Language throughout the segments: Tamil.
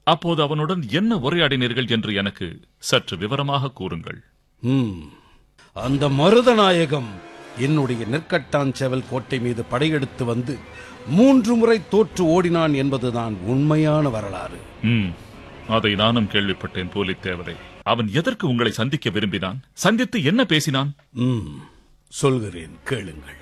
அப்போது அவனுடன் என்ன உரையாடினீர்கள் என்று எனக்கு சற்று விவரமாக கூறுங்கள் ம் அந்த மருதநாயகம் என்னுடைய நெற்கட்டாஞ்செவல் கோட்டை மீது படையெடுத்து வந்து மூன்று முறை தோற்று ஓடினான் என்பதுதான் உண்மையான வரலாறு ம் அதை நானும் கேள்விப்பட்டேன் போலித்தேவரே அவன் எதற்கு உங்களை சந்திக்க விரும்பினான் சந்தித்து என்ன பேசினான் ம் சொல்கிறேன் கேளுங்கள்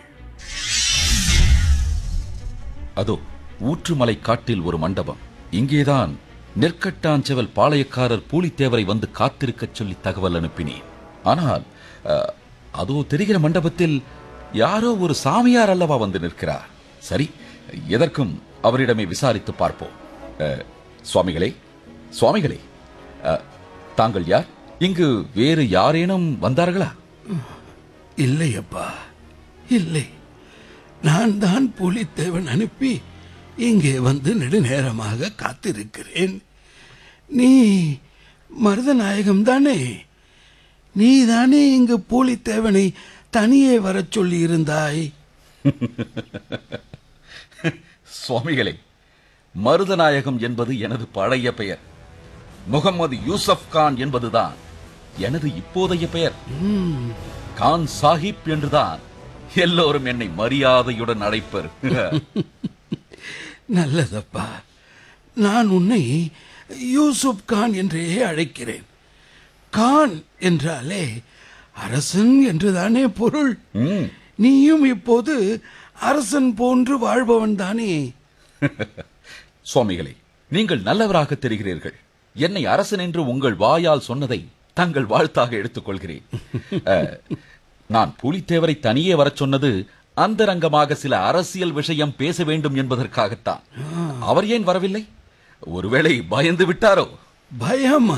அதோ ஊற்றுமலை காட்டில் ஒரு மண்டபம் இங்கேதான் நெற்கட்டாஞ்செவல் பாளையக்காரர் பூலித்தேவரை வந்து காத்திருக்கச் சொல்லி தகவல் அனுப்பினேன் ஆனால் அஹ், அதோ தெரிகிற மண்டபத்தில் யாரோ ஒரு சாமியார் அல்லவா வந்து நிற்கிறார் சரி எதற்கும் அவரிடமே விசாரித்து பார்ப்போம் அஹ், சுவாமிகளே சுவாமிகளே அஹ், தாங்கள் யார் இங்கு வேறு யாரேனும் வந்தார்களா இல்லை அப்பா இல்லை நான் தான் புலித்தேவன் அனுப்பி இங்கே வந்து நெடுநேரமாக காத்திருக்கிறேன் நீ மருதநாயகம் தானே நீ தானே இங்கு பூலித்தேவனை தனியே வரச் சொல்லி இருந்தாய் சுவாமிகளே மருதநாயகம் என்பது எனது பழைய பெயர் முகமது யூசப் கான் என்பதுதான் எனது இப்போதைய பெயர் கான் சாஹிப் என்றுதான் எல்லோரும் என்னை மரியாதையுடன் அழைப்பர் நல்லதப்பா நான் உன்னை யூசுப் கான் என்றே அழைக்கிறேன் கான் என்றாலே அரசன் என்றுதானே பொருள் ம், நீயும் இப்போது அரசன் போன்று வாழ்பவன் தானே சுவாமிகளே நீங்கள் நல்லவராக தெரிகிறீர்கள் என்னை அரசன் என்று உங்கள் வாயால் சொன்னதை தங்கள் வாழ்த்தாக எடுத்துக்கொள்கிறேன் அஹ், நான் புலித்தேவரை தனியே வரச் சொன்னது அந்தரங்கமாக சில அரசியல் விஷயம் பேச வேண்டும் என்பதற்காகத்தான் அவர் ஏன் வரவில்லை ஒருவேளை பயந்து விட்டாரோ பயமா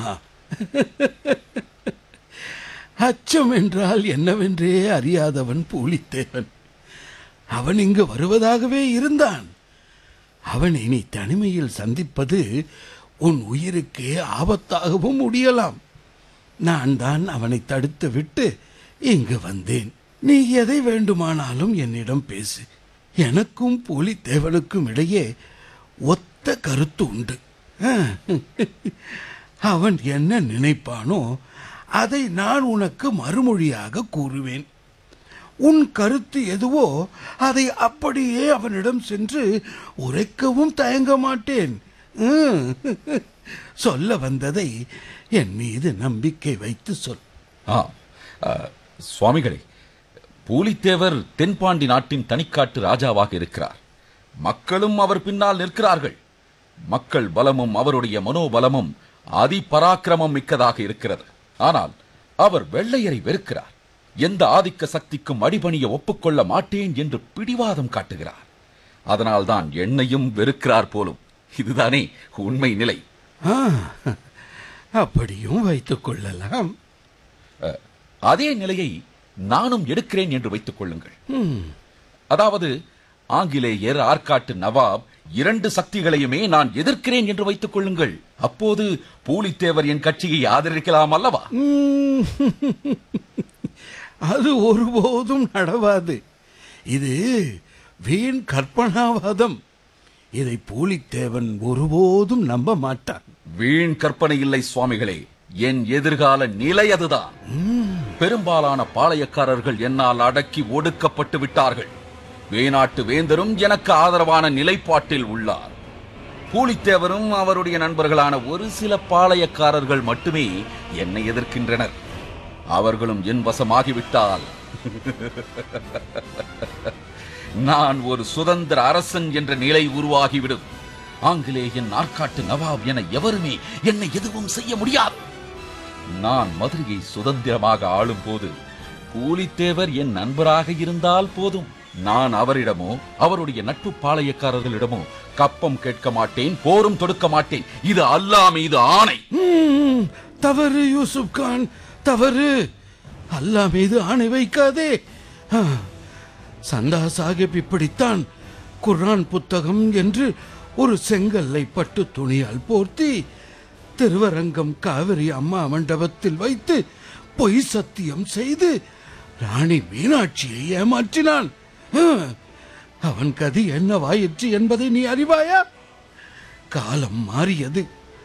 அச்சம் என்றால் என்னவென்றே அறியாதவன் பூலித்தேவன் அவன் இங்கு வருவதாகவே இருந்தான் அவனை நீ தனிமையில் சந்திப்பது உன் உயிருக்கே ஆபத்தாகவும் முடியலாம் நான் தான் அவனை தடுத்து விட்டு இங்கு வந்தேன் நீ எதை வேண்டுமானாலும் என்னிடம் பேசு எனக்கும் பூலித்தேவனுக்கும் இடையே ஒத்த கருத்து உண்டு அவன் என்ன நினைப்பானோ அதை நான் உனக்கு மறுமொழியாக கூறுவேன் உன் கருத்து எதுவோ அதை அப்படியே அவனிடம் சென்று உரைக்கவும் தயங்க மாட்டேன் ம். சொல்ல வந்ததை என் மீது நம்பிக்கை வைத்து சொல் ஆ அ, சுவாமிகளே பூலித்தேவர் தென்பாண்டி நாட்டின் தனிக்காட்டு ராஜாவாக இருக்கிறார் மக்களும் அவர் பின்னால் நிற்கிறார்கள் மக்கள் பலமும் அவருடைய மனோபலமும் அதிபராக்கிரமம் மிக்கதாக இருக்கிறது ஆனால் அவர் வெள்ளையரை வெறுக்கிறார் எந்த ஆதிக்க சக்திக்கும் அடிபணிய ஒப்புக்கொள்ள மாட்டேன் என்று பிடிவாதம் காட்டுகிறார் அதனால்தான் என்னையும் வெறுக்கிறார் போலும் இதுதானே உண்மை நிலை ஆ, அப்படியும் வைத்துக் கொள்ளலாம் அஹ், அதே நிலையை நானும் எடுக்கிறேன் என்று வைத்துக் கொள்ளுங்கள் ம், அதாவது ஆங்கிலேயர் ஆற்காட்டு நவாப் இரண்டு சக்திகளையுமே நான் எதிர்க்கிறேன் என்று வைத்துக் கொள்ளுங்கள் அப்போது பூலித்தேவர் என் கட்சியை ஆதரிக்கலாம் அல்லவா ம், அது ஒருபோதும் நடவாது இது வீண் கற்பனாவாதம் இதை பூலித்தேவன் ஒருபோதும் நம்ப மாட்டான் வீண் கற்பனை இல்லை சுவாமிகளே என் எதிர்கால நிலை அதுதான் பெரும்பாலான பாளையக்காரர்கள் என்னால் அடக்கி ஒடுக்கப்பட்டு விட்டார்கள் வேநாட்டு வேந்தரும் எனக்கு ஆதரவான நிலைப்பாட்டில் உள்ளார் பூலித்தேவரும் அவருடைய நண்பர்களான ஒரு சில பாளையக்காரர்கள் மட்டுமே என்னை எதிர்க்கின்றனர் அவர்களும் என் வசமாகிவிட்டால் நான் ஒரு சுதந்திர அரசன் என்ற நிலை உருவாகிவிடும் ஆங்கிலேயன் நாற்காட்டு நவாப் என எவருமே என்னை எதுவும் செய்ய முடியாது நான் மதுரையை சுதந்திரமாக ஆளும் போது பூலித்தேவர் என் நண்பராக இருந்தால் போதும் நான் அவரிடமோ அவருடைய நட்பு பாளையக்காரர்களிடமோ கப்பம் கேட்க மாட்டேன் போரும் தொடுக்க மாட்டேன் இது அல்லாஹ் மீது ஆணை ம், தவறு யூசுப் கான் தவறு அல்லாஹ் மீது ஆணை வைக்காதே ஆ, சந்தா சாஹிப் இப்படித்தான் குர்ஆன் புத்தகம் என்று ஒரு செங்கல்லை பட்டு துணியால் போர்த்தி திருவரங்கம் காவிரி அம்மா மண்டபத்தில் வைத்து பொய் சத்தியம் செய்து ராணி மீனாட்சியை ஏமாற்றினான் ஆ, அவன் கதி என்னவாயிற்று என்பதை நீ அறிவாயா காலம் மாறியது